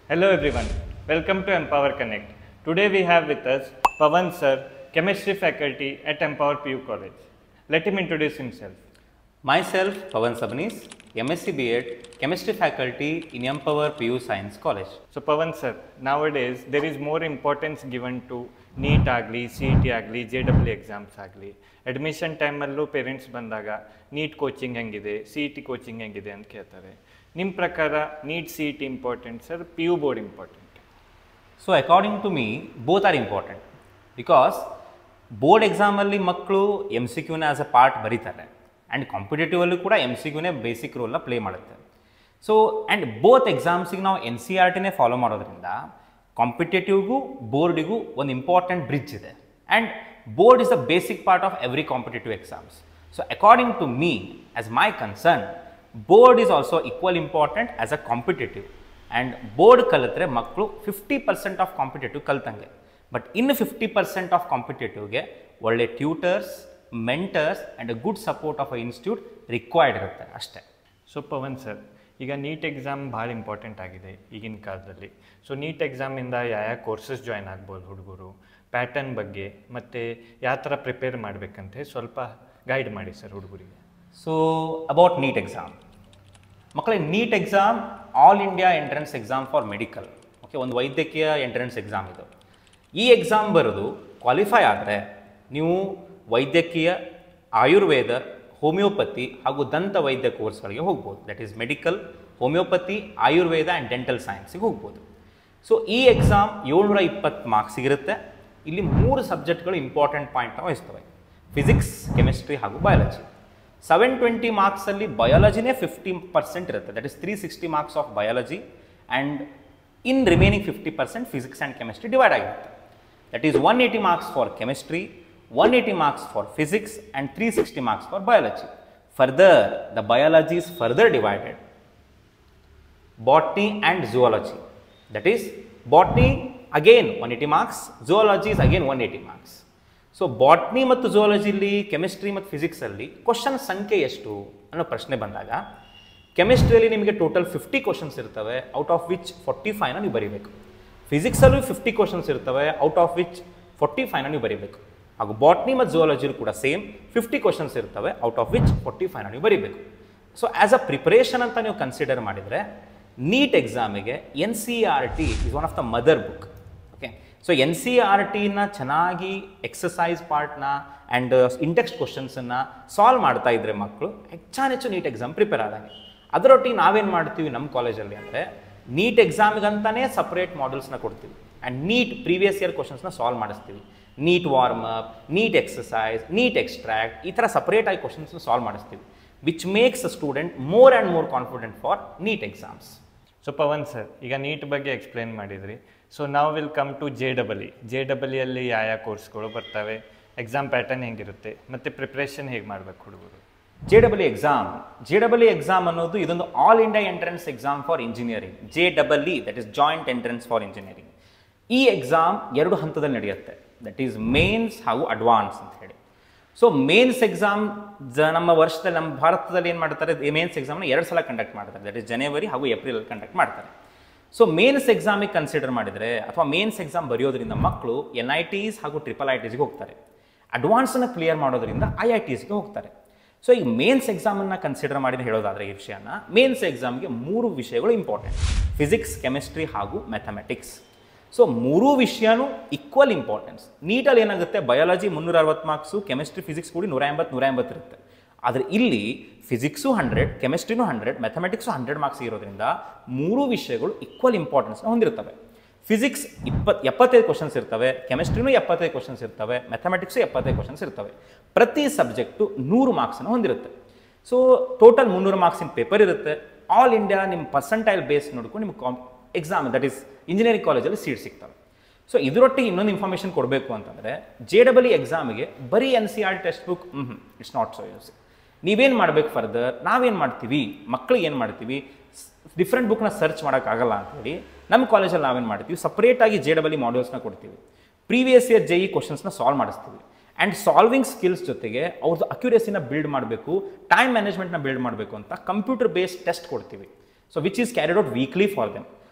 Hello everyone, welcome to Empower Connect. Today we have with us Pavan sir, chemistry faculty at Empower PU College. Let him introduce himself. Myself, Pavan Sabnis, MSc B.Ed, Chemistry Faculty in Empower PU Science College. So Pavan sir, nowadays there is more importance given to NEET ಆಗಲಿ C E T ಆಗಲಿ J W exams ಆಗಲಿ admission ಟೈಮಲ್ಲೂ parents ಬಂದಾಗ NEET coaching ಹೆಂಗಿದೆ C E T coaching ಹೆಂಗಿದೆ ಅಂತ ಕೇಳ್ತಾರೆ ನಿಮ್ಮ ಪ್ರಕಾರ NEET C E T important sir P U board important so according to me both are important because board ಎಕ್ಸಾಮಲ್ಲಿ ಮಕ್ಕಳು ಎಮ್ ಸಿ ಕ್ಯೂನ ಆಸ್ ಅ ಪಾರ್ಟ್ ಬರೀತಾರೆ ಆ್ಯಂಡ್ ಕಾಂಪಿಟೇಟಿವಲ್ಲೂ ಕೂಡ ಎಮ್ ಸಿ ಕ್ಯೂನೇ ಬೇಸಿಕ್ ರೋಲ್ನ ಪ್ಲೇ ಮಾಡುತ್ತೆ ಸೊ ಆ್ಯಂಡ್ ಬೋತ್ ಎಕ್ಸಾಮ್ಸಿಗೆ ನಾವು ಎನ್ ಸಿ ಆರ್ ಟಿನೇ ಫಾಲೋ ಮಾಡೋದ್ರಿಂದ ಕಾಂಪಿಟೇಟಿವ್ಗೂ ಬೋರ್ಡಿಗೂ ಒಂದು ಇಂಪಾರ್ಟೆಂಟ್ ಬ್ರಿಡ್ಜ್ ಇದೆ and board is the basic part of every competitive exams so according to me as my concern board is also equal important as a competitive and board ಕಲಿತ್ರೆ ಮಕ್ಕಳು fifty percent of competitive ಕಲ್ತಂಗೆ but ಇನ್ನು fifty percent of ಕಾಂಪಿಟೇಟಿವ್ಗೆ ಒಳ್ಳೆ tutors mentors and a good support of a institute required ಇರುತ್ತೆ ಅಷ್ಟೇ so Pavan sir ಈಗ NEET exam ಭಾಳ ಇಂಪಾರ್ಟೆಂಟ್ ಆಗಿದೆ ಈಗಿನ ಕಾಲದಲ್ಲಿ ಸೊ ನೀಟ್ ಎಕ್ಸಾಮಿಂದ ಯಾವ ಯಾವ ಕೋರ್ಸಸ್ ಜಾಯ್ನ್ ಆಗ್ಬೋದು ಹುಡುಗರು ಪ್ಯಾಟರ್ನ್ ಬಗ್ಗೆ ಮತ್ತು ಯಾವ ಥರ ಪ್ರಿಪೇರ್ ಮಾಡಬೇಕಂತ ಸ್ವಲ್ಪ ಗೈಡ್ ಮಾಡಿ ಸರ್ ಹುಡುಗರಿಗೆ ಸೊ ಅಬೌಟ್ ನೀಟ್ ಎಕ್ಸಾಮ್ ಮಕ್ಕಳೇ NEET exam all India entrance exam for medical okay ಒಂದು ವೈದ್ಯಕೀಯ ಎಂಟ್ರೆನ್ಸ್ ಎಕ್ಸಾಮ್ ಇದು ಈ ಎಕ್ಸಾಮ್ ಬರೋದು ಕ್ವಾಲಿಫೈ ಆದರೆ ನೀವು ವೈದ್ಯಕೀಯ ಆಯುರ್ವೇದ ಹೋಮಿಯೋಪತಿ ಹಾಗೂ ದಂತ ವೈದ್ಯ ಕೋರ್ಸ್ಗಳಿಗೆ ಹೋಗ್ಬೋದು that is medical homeopathy Ayurveda and dental ಸೈನ್ಸಿಗೆ ಹೋಗ್ಬೋದು ಸೊ ಈ ಎಕ್ಸಾಮ್ ಏಳ್ನೂರ ಇಪ್ಪತ್ತು ಮಾರ್ಕ್ಸಿಗಿರುತ್ತೆ ಇಲ್ಲಿ ಮೂರು ಸಬ್ಜೆಕ್ಟ್ಗಳು ಇಂಪಾರ್ಟೆಂಟ್ ಪಾಯಿಂಟ್ನ ವಹಿಸ್ತವೆ ಫಿಸಿಕ್ಸ್ ಕೆಮಿಸ್ಟ್ರಿ ಹಾಗೂ ಬಯಾಲಜಿ ಸೆವೆನ್ ಟ್ವೆಂಟಿ ಮಾರ್ಕ್ಸಲ್ಲಿ ಬಯಾಲಜಿನೇ ಫಿಫ್ಟಿ ಪರ್ಸೆಂಟ್ ಇರುತ್ತೆ that is three sixty marks of biology and in remaining fifty percent physics and chemistry divide ಆಗಿರುತ್ತೆ that is one eighty marks for chemistry one eighty marks for physics and three sixty marks for biology further the biology is further divided botany and zoology. That is, botany again 180 marks, zoology is again 180 marks. So botany ಮತ್ತು ಝುವಾಲಜಿಲಿ chemistry ಮತ್ತು ಫಿಸಿಕ್ಸಲ್ಲಿ question ಸಂಖ್ಯೆ ಎಷ್ಟು ಅನ್ನೋ ಪ್ರಶ್ನೆ ಬಂದಾಗ ಕೆಮಿಸ್ಟ್ರಿಯಲ್ಲಿ ನಿಮಗೆ ಟೋಟಲ್ ಫಿಫ್ಟಿ ಕ್ವಶನ್ಸ್ ಇರ್ತವೆ ಔಟ್ ಆಫ್ ವಿಚ್ ಫಾರ್ಟಿ ಫೈವ್ನ ನೀವು ಬರೀಬೇಕು ಫಿಸಿಕ್ಸಲ್ಲೂ ಫಿಫ್ಟಿ ಕ್ವಶನ್ಸ್ ಇರ್ತವೆ ಔಟ್ ಆಫ್ ವಿಚ್ ಫಾರ್ಟಿ ಫೈವ್ನ ನೀವು ಬರೀಬೇಕು ಹಾಗೂ ಬಾಟ್ನಿ ಮತ್ತು ಝುವಾಲಜಿಲಿ ಕೂಡ ಸೇಮ್ ಫಿಫ್ಟಿ ಕ್ವಶನ್ಸ್ ಇರ್ತವೆ ಔಟ್ ಆಫ್ ವಿಚ್ ಫಾರ್ಟಿ ಫೈವ್ನ ನೀವು ಬರೀಬೇಕು ಸೊ ಆ್ಯಸ್ ಅ ಪ್ರಿಪರೇಷನ್ ಅಂತ ನೀವು ಕನ್ಸಿಡರ್ ಮಾಡಿದರೆ ನೀಟ್ ಎಕ್ಸಾಮಿಗೆ N C R T is one of the mother book okay so N C R ಟಿನ ಚೆನ್ನಾಗಿ ಎಕ್ಸಸೈಸ್ ಪಾರ್ಟ್ನ ಆ್ಯಂಡ್ ಇಂಟೆಕ್ಸ್ಟ್ ಕ್ವಶನ್ಸನ್ನು ಸಾಲ್ವ್ ಮಾಡ್ತಾ ಇದ್ರೆ ಮಕ್ಕಳು ಹೆಚ್ಚಾನೆಚ್ಚು ನೀಟ್ ಎಕ್ಸಾಮ್ ಪ್ರಿಪೇರ್ ಆದಂಗೆ ಅದರೊಟ್ಟಿಗೆ ನಾವೇನು ಮಾಡ್ತೀವಿ ನಮ್ಮ ಕಾಲೇಜಲ್ಲಿ ಅಂದರೆ ನೀಟ್ ಎಕ್ಸಾಮಿಗಂತಾನೇ ಸಪ್ರೇಟ್ ಮಾಡಲ್ಸ್ನ ಕೊಡ್ತೀವಿ ಆ್ಯಂಡ್ ನೀಟ್ ಪ್ರೀವಿಯಸ್ ಇಯರ್ ಕ್ವಶನ್ಸ್ನ ಸಾಲ್ವ್ ಮಾಡಿಸ್ತೀವಿ NEET warm up NEET exercise NEET extract ಈ ಥರ ಸಪ್ರೇಟಾಗಿ ಕ್ವಶನ್ಸ್ನ ಸಾಲ್ವ್ ಮಾಡಿಸ್ತೀವಿ which makes a student more and more confident for NEET exams so Pavan sir ಈಗ ನೀಟ್ ಬಗ್ಗೆ ಎಕ್ಸ್ಪ್ಲೇನ್ ಮಾಡಿದ್ರಿ ಸೊ ನಾವು will come to J double E J double ಇಯಲ್ಲಿ ಯಾವ ಯಾವ ಕೋರ್ಸ್ಗಳು ಬರ್ತವೆ ಎಕ್ಸಾಮ್ ಪ್ಯಾಟರ್ನ್ ಹೆಂಗಿರುತ್ತೆ ಮತ್ತು ಪ್ರಿಪ್ರೇಷನ್ ಹೇಗೆ ಮಾಡಬೇಕು ಹುಡುಗರು J double E exam J double E exam ಅನ್ನೋದು ಇದೊಂದು all India entrance exam for engineering J double E that is joint entrance for engineering ಈ ಎಕ್ಸಾಮ್ ಎರಡು ಹಂತದಲ್ಲಿ ನಡೆಯುತ್ತೆ ದಟ್ ಈಸ್ ಮೇನ್ಸ್ ಹಾಗೂ ಅಡ್ವಾನ್ಸ್ ಅಂತ ಹೇಳಿ ಸೊ ಮೇನ್ಸ್ ಎಕ್ಸಾಮ್ ಜ ನಮ್ಮ ವರ್ಷದಲ್ಲಿ ನಮ್ಮ ಭಾರತದಲ್ಲಿ ಏನು ಮಾಡ್ತಾರೆ ಮೇನ್ಸ್ ಎಕ್ಸಾಮ್ನ ಎರಡು ಸಲ ಕಂಡಕ್ಟ್ ಮಾಡ್ತಾರೆ ದಟ್ ಇಸ್ ಜನವರಿ ಹಾಗೂ ಏಪ್ರಿಲ್ ಕಂಡಕ್ಟ್ ಮಾಡ್ತಾರೆ ಸೊ ಮೇನ್ಸ್ ಎಕ್ಸಾಮಿಗೆ ಕನ್ಸಿಡರ್ ಮಾಡಿದರೆ ಅಥವಾ ಮೇನ್ಸ್ ಎಕ್ಸಾಮ್ ಬರೆಯೋದ್ರಿಂದ ಮಕ್ಕಳು ಎನ್ ಐ ಟಿಸ್ ಹಾಗೂ ಟ್ರಿಪಲ್ ಐ ಟಿಸ್ಗೆ ಹೋಗ್ತಾರೆ ಅಡ್ವಾನ್ಸನ್ನು ಕ್ಲಿಯರ್ ಮಾಡೋದ್ರಿಂದ ಐ ಐ ಟಿಸ್ಗೆ ಹೋಗ್ತಾರೆ ಸೊ ಈಗ ಮೇನ್ಸ್ ಎಕ್ಸಾಮನ್ನು ಕನ್ಸಿಡರ್ ಮಾಡಿ ಹೇಳೋದಾದರೆ ಈ ವಿಷಯನ ಮೇನ್ಸ್ ಎಕ್ಸಾಮ್ಗೆ ಮೂರು ವಿಷಯಗಳು ಇಂಪಾರ್ಟೆಂಟ್ ಫಿಸಿಕ್ಸ್ ಕೆಮಿಸ್ಟ್ರಿ ಹಾಗೂ ಮ್ಯಾಥಮೆಟಿಕ್ಸ್ ಸೊ ಮೂರೂ ವಿಷಯನೂ ಈಕ್ವಲ್ ಇಂಪಾರ್ಟೆನ್ಸ್ ನೀಟಲ್ಲಿ ಏನಾಗುತ್ತೆ ಬಯಾಲಜಿ ಮುನ್ನೂರ ಅರವತ್ತು ಮಾರ್ಕ್ಸು ಕೆಮಿಸ್ಟ್ರಿ ಫಿಸಿಕ್ಸ್ ಕೂಡಿ ನೂರ ಎಂಬತ್ತು ನೂರ ಎಂಬತ್ತು ಇರುತ್ತೆ ಆದರೆ ಇಲ್ಲಿ ಫಿಸಿಕ್ಸು ಹಂಡ್ರೆಡ್ ಕೆಮಿಸ್ಟ್ರಿನೂ ಹಂಡ್ರೆಡ್ ಮ್ಯಾಥಮೆಟಿಕ್ಸು ಹಂಡ್ರೆಡ್ ಮಾರ್ಕ್ಸ್ ಇರೋದ್ರಿಂದ ಮೂರು ವಿಷಯಗಳು ಈಕ್ವಲ್ ಇಂಪಾರ್ಟೆನ್ಸ್ನ ಹೊಂದಿರ್ತವೆ ಫಿಸಿಕ್ಸ್ ಇಪ್ಪತ್ತು ಎಪ್ಪತ್ತೈದು ಕ್ವಶನ್ಸ್ ಇರ್ತವೆ ಕೆಮಿಸ್ಟ್ರಿನೂ ಎಪ್ಪತ್ತೈದು ಕ್ವಶನ್ಸ್ ಇರ್ತವೆ ಮ್ಯಾಥಮೆಟಿಕ್ಸು ಎಪ್ಪತ್ತೈದು ಕ್ವಶನ್ಸ್ ಇರ್ತವೆ ಪ್ರತಿ ಸಬ್ಜೆಕ್ಟು ನೂರು ಮಾರ್ಕ್ಸನ್ನು ಹೊಂದಿರುತ್ತೆ ಸೊ ಟೋಟಲ್ ಮುನ್ನೂರು ಮಾರ್ಕ್ಸಿನ ಪೇಪರ್ ಇರುತ್ತೆ ಆಲ್ ಇಂಡಿಯಾ ನಿಮ್ಮ ಪರ್ಸೆಂಟೈಲ್ ಬೇಸ್ ನೋಡ್ಕೊಂಡು ನಿಮ್ಗೆ ಕಾಮ್ ಎಕ್ಸಾಮ್ ದಟ್ ಈಸ್ ಇಂಜಿನಿಯರಿಂಗ್ ಕಾಲೇಜಲ್ಲಿ ಸೀಟ್ ಸಿಗ್ತವೆ ಸೊ ಇದರೊಟ್ಟಿಗೆ ಇನ್ನೊಂದು ಇನ್ಫಾರ್ಮೇಷನ್ ಕೊಡಬೇಕು ಅಂತಂದರೆ ಜೆ ಡಬಲ್ ಇ ಎಕ್ಸಾಮಿಗೆ ಬರೀ N C R text book ಹ್ಞೂ ಇಟ್ಸ್ ನಾಟ್ ಸೊ ಯೂಸ್ ನೀವೇನು ಮಾಡಬೇಕು ಫರ್ದರ್ ನಾವೇನು ಮಾಡ್ತೀವಿ ಮಕ್ಕಳಿಗೆ ಏನು ಮಾಡ್ತೀವಿ ಡಿಫ್ರೆಂಟ್ ಬುಕ್ನ ಸರ್ಚ್ ಮಾಡೋಕ್ಕಾಗಲ್ಲ ಅಂತೇಳಿ ನಮ್ಮ ಕಾಲೇಜಲ್ಲಿ ನಾವೇನು ಮಾಡ್ತೀವಿ ಸಪ್ರೇಟಾಗಿ ಜೆ ಡಬಲ್ ಇ ಮಾಡ್ಯೂಲ್ಸ್ನ ಕೊಡ್ತೀವಿ ಪ್ರೀವಿಯಸ್ ಇಯರ್ ಜೆ ಇ ಕ್ವಶನ್ಸ್ನ ಸಾಲ್ವ್ ಮಾಡಿಸ್ತೀವಿ ಆ್ಯಂಡ್ ಸಾಲ್ವಿಂಗ್ ಸ್ಕಿಲ್ಸ್ ಜೊತೆಗೆ ಅವ್ರದ್ದು ಅಕ್ಯುರೇಸಿನ ಬಿಲ್ಡ್ ಮಾಡಬೇಕು ಟೈಮ್ ಮ್ಯಾನೇಜ್ಮೆಂಟ್ನ ಬಿಲ್ಡ್ ಮಾಡಬೇಕು ಅಂತ ಕಂಪ್ಯೂಟರ್ ಬೇಸ್ಡ್ ಟೆಸ್ಟ್ ಕೊಡ್ತೀವಿ so which is carried out weekly for them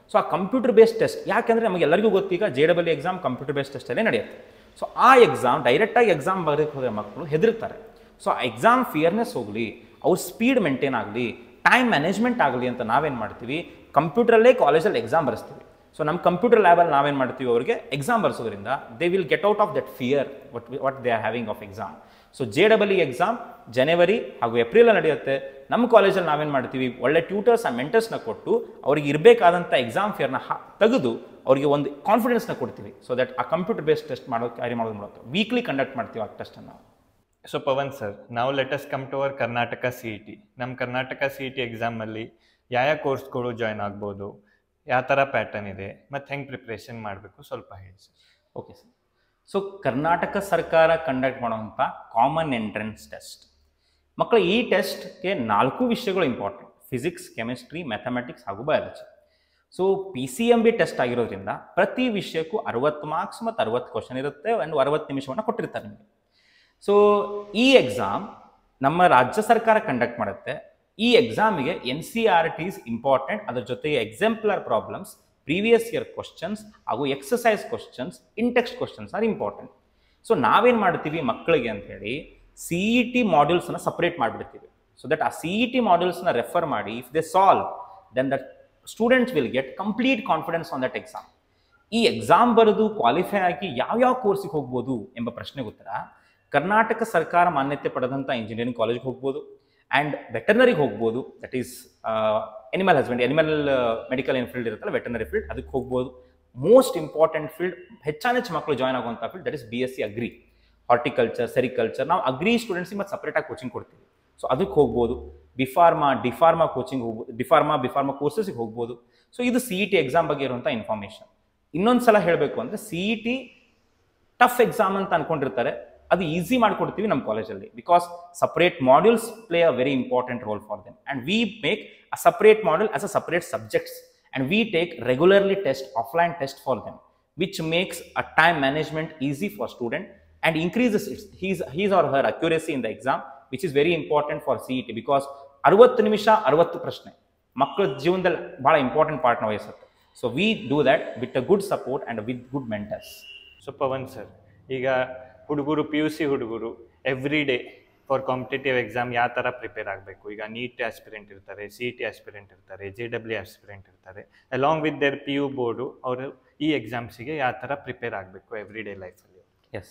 so ಆ ಕಂಪ್ಯೂಟರ್ ಬೇಸ್ಡ್ ಟೆಸ್ಟ್ ಯಾಕಂದರೆ ನಮಗೆ ಎಲ್ಲರಿಗೂ ಗೊತ್ತೀಗ J double exam computer based ಟೆಸ್ಟಲ್ಲೇ ನಡೆಯುತ್ತೆ ಸೊ ಆ ಎಕ್ಸಾಮ್ ಡೈರೆಕ್ಟಾಗಿ ಎಕ್ಸಾಮ್ ಬರೋಕ್ಕೆ ಹೋದರೆ ಮಕ್ಕಳು ಹೆದರ್ತಾರೆ ಸೊ ಆ ಎಕ್ಸಾಮ್ ಫಿಯರ್ನೆಸ್ ಹೋಗಲಿ ಅವ್ರ ಸ್ಪೀಡ್ ಮೇಂಟೈನ್ ಆಗಲಿ ಟೈಮ್ ಮ್ಯಾನೇಜ್ಮೆಂಟ್ ಆಗಲಿ ಅಂತ ನಾವೇನು ಮಾಡ್ತೀವಿ ಕಂಪ್ಯೂಟ್ರಲ್ಲೇ ಕಾಲೇಜಲ್ಲಿ ಎಕ್ಸಾಮ್ ಬರೆಸ್ತೀವಿ ಸೊ ನಮ್ಮ ಕಂಪ್ಯೂಟರ್ ಲ್ಯಾಬಲ್ಲಿ ನಾವೇನು ಮಾಡ್ತೀವಿ ಅವರಿಗೆ ಎಕ್ಸಾಮ್ ಬರ್ಸೋದ್ರಿಂದ they will get out of that fear what what they are having of exam so J double E exam ಜನವರಿ ಹಾಗೂ ಏಪ್ರಿಲಲ್ಲಿ ನಡೆಯುತ್ತೆ ನಮ್ಮ ಕಾಲೇಜಲ್ಲಿ ನಾವೇನು ಮಾಡ್ತೀವಿ ಒಳ್ಳೆ ಟ್ಯೂಟರ್ಸ್ ಆ್ಯಂಡ್ ಮೆಂಟರ್ಸ್ನ ಕೊಟ್ಟು ಅವ್ರಿಗೆ ಇರಬೇಕಾದಂಥ ಎಕ್ಸಾಮ್ ಫಿಯರ್ನ ತೆಗೆದು ಅವರಿಗೆ ಒಂದು ಕಾನ್ಫಿಡೆನ್ಸ್ನ ಕೊಡ್ತೀವಿ ಸೊ ದಟ್ ಆ ಕಂಪ್ಯೂಟರ್ ಬೇಸ್ಡ್ ಟೆಸ್ಟ್ ಮಾಡೋ ಕ್ಯಾರಿ ಮಾಡೋದು ಮೂಲಕ ವೀಕ್ಲಿ ಕಂಡಕ್ಟ್ ಮಾಡ್ತೀವಿ ಆ ಟೆಸ್ಟನ್ನು ನಾವು ಸೊ ಪವನ್ ಸರ್ ನಾವು let's come to our Karnataka C E T ನಮ್ಮ ಕರ್ನಾಟಕ ಸಿ ಇ ಟಿ ಎಕ್ಸಾಮಲ್ಲಿ ಯಾವ ಯಾವ ಕೋರ್ಸ್ಗಳು ಜಾಯ್ನ್ ಆಗ್ಬೋದು ಯಾವ ಥರ ಪ್ಯಾಟರ್ನ್ ಇದೆ ಮತ್ತು ಹೆಂಗೆ ಪ್ರಿಪ್ರೇಷನ್ ಮಾಡಬೇಕು ಸ್ವಲ್ಪ ಹೇಳಿ sir okay sir so Karnataka ಸರ್ಕಾರ ಕಂಡಕ್ಟ್ ಮಾಡುವಂಥ ಕಾಮನ್ ಎಂಟ್ರೆನ್ಸ್ ಟೆಸ್ಟ್ ಮಕ್ಕಳು ಈ ಟೆಸ್ಟ್ಗೆ ನಾಲ್ಕು ವಿಷಯಗಳು ಇಂಪಾರ್ಟೆಂಟ್ ಫಿಸಿಕ್ಸ್ ಕೆಮಿಸ್ಟ್ರಿ ಮ್ಯಾಥಮೆಟಿಕ್ಸ್ ಹಾಗೂ biology so P C M B test ಆಗಿರೋದ್ರಿಂದ ಪ್ರತಿ ವಿಷಯಕ್ಕೂ ಅರವತ್ತು ಮಾರ್ಕ್ಸ್ ಮತ್ತು ಅರವತ್ತು ಕ್ವಶನ್ ಇರುತ್ತೆ ಆ್ಯಂಡ್ ಅರವತ್ತು ನಿಮಿಷವನ್ನು ಕೊಟ್ಟಿರ್ತಾರೆ ನಿಮಗೆ ಸೊ ಈ ಎಕ್ಸಾಮ್ ನಮ್ಮ ರಾಜ್ಯ ಸರ್ಕಾರ ಕಂಡಕ್ಟ್ ಮಾಡುತ್ತೆ ಈ ಎಕ್ಸಾಮಿಗೆ N C R T is important ಅದ್ರ ಜೊತೆಗೆ exemplar problems previous year questions ಹಾಗೂ exercise questions in text questions are important so ನಾವೇನು ಮಾಡ್ತೀವಿ ಮಕ್ಕಳಿಗೆ ಅಂತೇಳಿ ಸಿ ಇ ಟಿ ಮಾಡ್ಯೂಲ್ಸನ್ನ ಸಪ್ರೇಟ್ ಮಾಡಿಬಿಡ್ತೀವಿ ಸೊ ದಟ್ ಆ ಸಿ ಇ ಟಿ ಮಾಡ್ಯೂಲ್ಸ್ನ ರೆಫರ್ ಮಾಡಿ if they solve then that students will get complete confidence on that exam ಈ ಎಕ್ಸಾಮ್ ಬರೆದು ಕ್ವಾಲಿಫೈ ಆಗಿ ಯಾವ್ಯಾವ ಕೋರ್ಸಿಗೆ ಹೋಗ್ಬೋದು ಎಂಬ ಪ್ರಶ್ನೆಗೆ ಉತ್ತರ ಕರ್ನಾಟಕ ಸರ್ಕಾರ ಮಾನ್ಯತೆ ಪಡೆದಂಥ ಇಂಜಿನಿಯರಿಂಗ್ ಕಾಲೇಜ್ಗೆ ಹೋಗ್ಬೋದು ಆ್ಯಂಡ್ ವೆಟರ್ನರಿಗೆ ಹೋಗ್ಬೋದು that is animal husband animal medical ಏನು ಫೀಲ್ಡ್ ಇರುತ್ತಲ್ಲ ವೆಟರ್ನರಿ ಫೀಲ್ಡ್ ಅದಕ್ಕೆ ಹೋಗ್ಬೋದು ಮೋಸ್ಟ್ ಇಂಪಾರ್ಟೆಂಟ್ ಫೀಲ್ಡ್ ಹೆಚ್ಚಾನೆಚ್ಚು ಮಕ್ಕಳು ಜಾಯ್ನ್ ಆಗುವಂಥ field that is B S C agri horticulture sericulture ನಾವು ಅಗ್ರಿ ಸ್ಟೂಡೆಂಟ್ಸಿಗೆ ಮತ್ತು ಸಪ್ರೇಟಾಗಿ ಕೋಚಿಂಗ್ ಕೊಡ್ತೀವಿ ಸೊ ಅದಕ್ಕೆ ಹೋಗ್ಬೋದು ಬಿಫಾರ್ಮಾ ಡಿಫಾರ್ಮಾ ಕೋಚಿಂಗ್ ಹೋಗ್ಬೋದು ಡಿಫಾರ್ಮಾ ಬಿಫಾರ್ಮಾ ಕೋರ್ಸಸ್ಗೆ ಹೋಗ್ಬೋದು ಸೊ ಇದು ಸಿ ಇ ಟಿ ಎಕ್ಸಾಮ್ ಬಗ್ಗೆ ಇರುವಂಥ ಇನ್ಫಾರ್ಮೇಷನ್ ಇನ್ನೊಂದು ಸಲ ಹೇಳಬೇಕು ಅಂದರೆ C E T tough exam ಅಂತ ಅನ್ಕೊಂಡಿರ್ತಾರೆ ಅದು ಈಸಿ ಮಾಡ್ಕೊಡ್ತೀವಿ ನಮ್ಮ ಕಾಲೇಜಲ್ಲಿ because separate modules play a very important role for them and we make a separate module as a separate subjects and we take regularly test offline test for them which makes a time management easy for student and increases it's his his or her accuracy in the exam which is very important for C E T because ಅರವತ್ತು ನಿಮಿಷ ಅರವತ್ತು ಪ್ರಶ್ನೆ ಮಕ್ಕಳ ಜೀವನದಲ್ಲಿ ಭಾಳ important ಪಾರ್ಟ್ನ ವಹಿಸುತ್ತೆ so we do that with a good support and with good mentors so Pavan sir ಈಗ ಹುಡುಗರು ಪಿ ಯು ಸಿ ಹುಡುಗರು every day for competitive exam ಯಾವ ಥರ ಪ್ರಿಪೇರ್ ಆಗಬೇಕು ಈಗ ನೀಟ್ ಆಸ್ಪಿರೆಂಟ್ ಇರ್ತಾರೆ ಸಿ ಟಿ ಆಸ್ಪಿರೆಂಟ್ ಇರ್ತಾರೆ ಜೆ ಡಬ್ಲ್ಯೂ ಆಸ್ಪಿರೆಂಟ್ ಇರ್ತಾರೆ along with their P U board ಅವರು ಈ ಎಕ್ಸಾಮ್ಸಿಗೆ ಯಾವ ಥರ ಪ್ರಿಪೇರ್ ಆಗಬೇಕು ಎವ್ರಿ ಡೇ ಲೈಫಲ್ಲಿ yes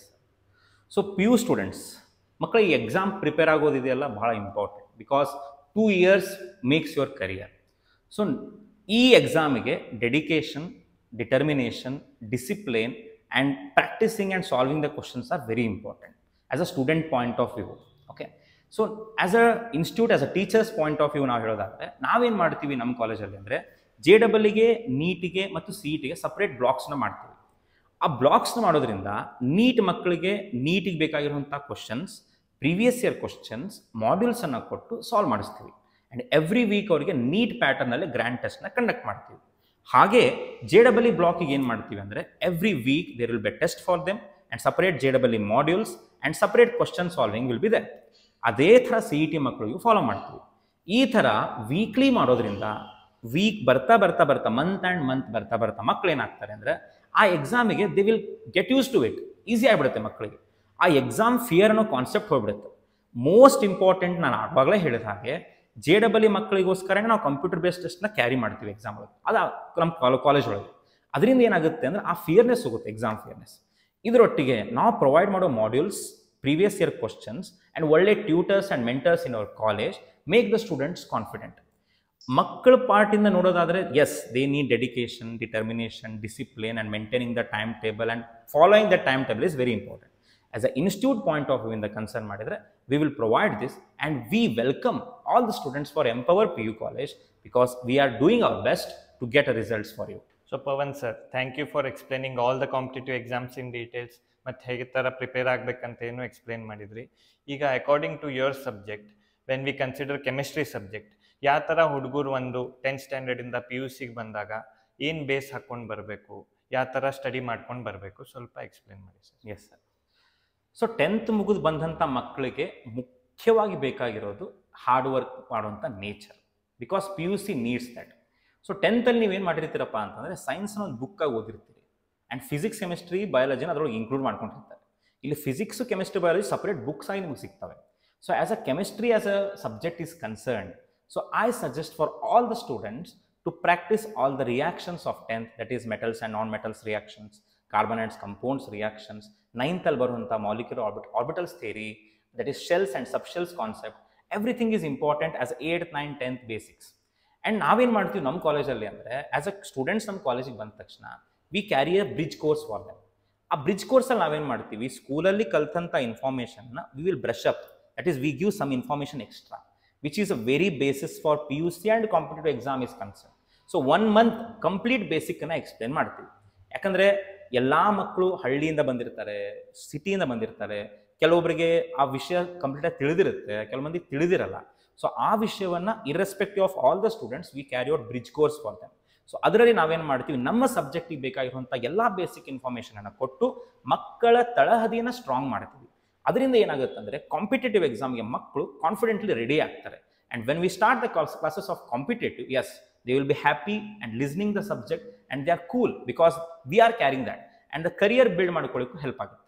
so P U students ಮಕ್ಕಳ ಈ ಎಕ್ಸಾಮ್ ಪ್ರಿಪೇರ್ ಆಗೋದಿದೆಯಲ್ಲ ಭಾಳ important because two years makes your career so ಈ ಎಕ್ಸಾಮಿಗೆ dedication determination discipline and practising and solving the questions are very important as a student point of view okay so as a institute as a teachers point of view ನಾವು ಹೇಳೋದಾದರೆ ನಾವೇನು ಮಾಡ್ತೀವಿ ನಮ್ಮ ಕಾಲೇಜಲ್ಲಿ ಅಂದರೆ J ಡಬಲ್ಗೆ ನೀಟಿಗೆ ಮತ್ತು ಸಿ ಇ ಟಿಗೆ ಸಪ್ರೇಟ್ ಬ್ಲಾಕ್ಸ್ನ ಮಾಡ್ತೀವಿ ಆ ಬ್ಲಾಕ್ಸ್ನ ಮಾಡೋದ್ರಿಂದ ನೀಟ್ ಮಕ್ಕಳಿಗೆ ನೀಟಿಗೆ ಬೇಕಾಗಿರುವಂಥ ಕ್ವಶನ್ಸ್ ಪ್ರೀವಿಯಸ್ ಇಯರ್ ಕ್ವಶನ್ಸ್ ಮಾಡ್ಯೂಲ್ಸನ್ನು ಕೊಟ್ಟು ಸಾಲ್ವ್ ಮಾಡಿಸ್ತೀವಿ ಆ್ಯಂಡ್ ಎವ್ರಿ ವೀಕ್ ಅವರಿಗೆ ನೀಟ್ ಪ್ಯಾಟರ್ನಲ್ಲಿ ಗ್ರ್ಯಾಂಡ್ ಟೆಸ್ಟ್ನ ಕಂಡಕ್ಟ್ ಮಾಡ್ತೀವಿ ಹಾಗೆ ಜೆ ಡಬಲ್ ಇ ಬ್ಲಾಕಿಗೆ ಏನು ಮಾಡ್ತೀವಿ ಅಂದರೆ every week there will be test for them and separate J double E modules and separate question solving will be there ಅದೇ ಥರ ಸಿ ಇ ಟಿ ಮಕ್ಕಳಿಗೂ ಫಾಲೋ ಮಾಡ್ತೀವಿ ಈ ಥರ ವೀಕ್ಲಿ ಮಾಡೋದ್ರಿಂದ ವೀಕ್ ಬರ್ತಾ ಬರ್ತಾ ಬರ್ತಾ ಮಂತ್ ಆ್ಯಂಡ್ ಮಂತ್ ಬರ್ತಾ ಬರ್ತಾ ಮಕ್ಳು ಏನಾಗ್ತಾರೆ ಅಂದರೆ ಆ ಎಕ್ಸಾಮಿಗೆ they will get use to it easy ಆಗಿಬಿಡುತ್ತೆ ಮಕ್ಕಳಿಗೆ ಆ ಎಕ್ಸಾಮ್ ಫಿಯರ್ ಅನ್ನೋ ಕಾನ್ಸೆಪ್ಟ್ ಹೋಗ್ಬಿಡುತ್ತೆ ಮೋಸ್ಟ್ ಇಂಪಾರ್ಟೆಂಟ್ ನಾನು ಆವಾಗಲೇ ಹೇಳಿದ ಹಾಗೆ ಜೆ ಡಬಲ್ ಇ ಮಕ್ಕಳಿಗೋಸ್ಕರ ನಾವು ಕಂಪ್ಯೂಟರ್ ಬೇಸ್ಡ್ ಟೆಸ್ಟ್ನ ಕ್ಯಾರಿ ಮಾಡ್ತೀವಿ ಎಕ್ಸಾಮ್ ಒಳಗೆ ಅದು ನಮ್ಮ ಕಾಲ ಕಾಲೇಜ್ ಒಳಗೆ ಅದರಿಂದ ಏನಾಗುತ್ತೆ ಅಂದರೆ ಆ ಫಿಯರ್ನೆಸ್ ಹೋಗುತ್ತೆ ಎಕ್ಸಾಮ್ ಫಿಯರ್ನೆಸ್ ಇದರೊಟ್ಟಿಗೆ ನಾವು ಪ್ರೊವೈಡ್ ಮಾಡೋ modules previous year questions and ಒಳ್ಳೆ tutors and mentors in our college make the students confident ಮಕ್ಕಳ ಪಾರ್ಟಿಂದ ನೋಡೋದಾದರೆ yes they need dedication determination discipline and maintaining the time table and following the time table is very important as a institute point of view ಇಂದ concern ಮಾಡಿದರೆ we will provide this and we welcome all the students for empower P U college because we are doing hour best to get a results for you so Pavan sir thank you for explaining all the competitive exams in details ಮತ್ತು ಹೇಗೆ ಥರ prepare ಆಗಬೇಕಂತ ಏನು explain ಮಾಡಿದ್ರಿ ಈಗ according to your subject when we consider chemistry subject ಯಾವ ಥರ ಹುಡುಗರು ಒಂದು ಟೆಂತ್ ಸ್ಟ್ಯಾಂಡರ್ಡಿಂದ ಪಿ ಯು ಸಿಗೆ ಬಂದಾಗ ಏನು ಬೇಸ್ ಹಾಕ್ಕೊಂಡು ಬರಬೇಕು ಯಾವ ಥರ ಸ್ಟಡಿ ಮಾಡ್ಕೊಂಡು ಬರಬೇಕು ಸ್ವಲ್ಪ ಎಕ್ಸ್ಪ್ಲೇನ್ ಮಾಡಿ sir yes sir so tenth ಮುಗಿದು ಬಂದಂಥ ಮಕ್ಕಳಿಗೆ ಮುಖ್ಯವಾಗಿ ಬೇಕಾಗಿರೋದು ಹಾರ್ಡ್ ವರ್ಕ್ ಮಾಡುವಂಥ nature because P U C needs that so ಟೆಂತಲ್ಲಿ ನೀವೇನು ಮಾಡಿರ್ತೀರಪ್ಪ ಅಂತಂದರೆ ಸೈನ್ಸ್ನ ಒಂದು ಬುಕ್ಕಾಗಿ ಓದಿರ್ತೀರಿ ಆ್ಯಂಡ್ ಫಿಸಿಕ್ಸ್ ಕೆಮಿಸ್ಟ್ರಿ ಬಯಾಲಜಿನ ಅದರೊಳಗೆ ಇನ್ಕ್ಲೂಡ್ ಮಾಡ್ಕೊಂಡಿರ್ತಾರೆ ಇಲ್ಲಿ physics chemistry biology separate books ಆಗಿ ನಿಮಗೆ ಸಿಗ್ತವೆ so as a chemistry as a subject is concern so I suggest for all the students to practise all the reactions of tenth that is metals and non metals reactions carbonates compounds reactions ನೈನ್ತಲ್ಲಿ ಬರುವಂಥ molecular orbit orbitals theory that is shells and subshells concept everything is important as eight nine tenth basics and ನಾವೇನು ಮಾಡ್ತೀವಿ ನಮ್ಮ ಕಾಲೇಜಲ್ಲಿ ಅಂದರೆ as a students ನಮ್ಮ ಕಾಲೇಜಿಗೆ ಬಂದ ತಕ್ಷಣ we carry a bridge course for them ಆ ಬ್ರಿಡ್ಜ್ ಕೋರ್ಸಲ್ಲಿ ನಾವೇನು ಮಾಡ್ತೀವಿ ಸ್ಕೂಲಲ್ಲಿ ಕಲ್ತಂಥ ಇನ್ಫಾರ್ಮೇಷನ್ನ we will brush up that is we give some information extra which is a very basis for P U C and competitive exam is concern so one month complete ಬೇಸಿಕ್ಕನ್ನು explain ಮಾಡ್ತೀವಿ ಯಾಕಂದರೆ ಎಲ್ಲ ಮಕ್ಕಳು ಹಳ್ಳಿಯಿಂದ ಬಂದಿರ್ತಾರೆ ಸಿಟಿಯಿಂದ ಬಂದಿರ್ತಾರೆ ಕೆಲವೊಬ್ಬರಿಗೆ ಆ ವಿಷಯ ಕಂಪ್ಲೀಟಾಗಿ ತಿಳಿದಿರುತ್ತೆ ಕೆಲವೊಂದಿ ತಿಳಿದಿರಲ್ಲ ಸೊ ಆ ವಿಷಯವನ್ನು irrespective of all the students we carry out bridge course for them so ಅದರಲ್ಲಿ ನಾವೇನು ಮಾಡ್ತೀವಿ ನಮ್ಮ ಸಬ್ಜೆಕ್ಟಿಗೆ ಬೇಕಾಗಿರುವಂಥ ಎಲ್ಲ ಬೇಸಿಕ್ ಇನ್ಫಾರ್ಮೇಷನನ್ನು ಕೊಟ್ಟು ಮಕ್ಕಳ ತಳಹದಿಯನ್ನು ಸ್ಟ್ರಾಂಗ್ ಮಾಡ್ತೀವಿ ಅದರಿಂದ ಏನಾಗುತ್ತೆ ಅಂದರೆ ಕಾಂಪಿಟೇಟಿವ್ ಎಕ್ಸಾಮ್ಗೆ ಮಕ್ಕಳು ಕಾನ್ಫಿಡೆಂಟ್ಲಿ ರೆಡಿ ಆಗ್ತಾರೆ and when we start the classes of competitive yes they will be happy and listening the subject and they are cool because we are caring that and the career build ಮಾಡ್ಕೊಳ್ಳಿಕ್ಕೂ help ಆಗುತ್ತೆ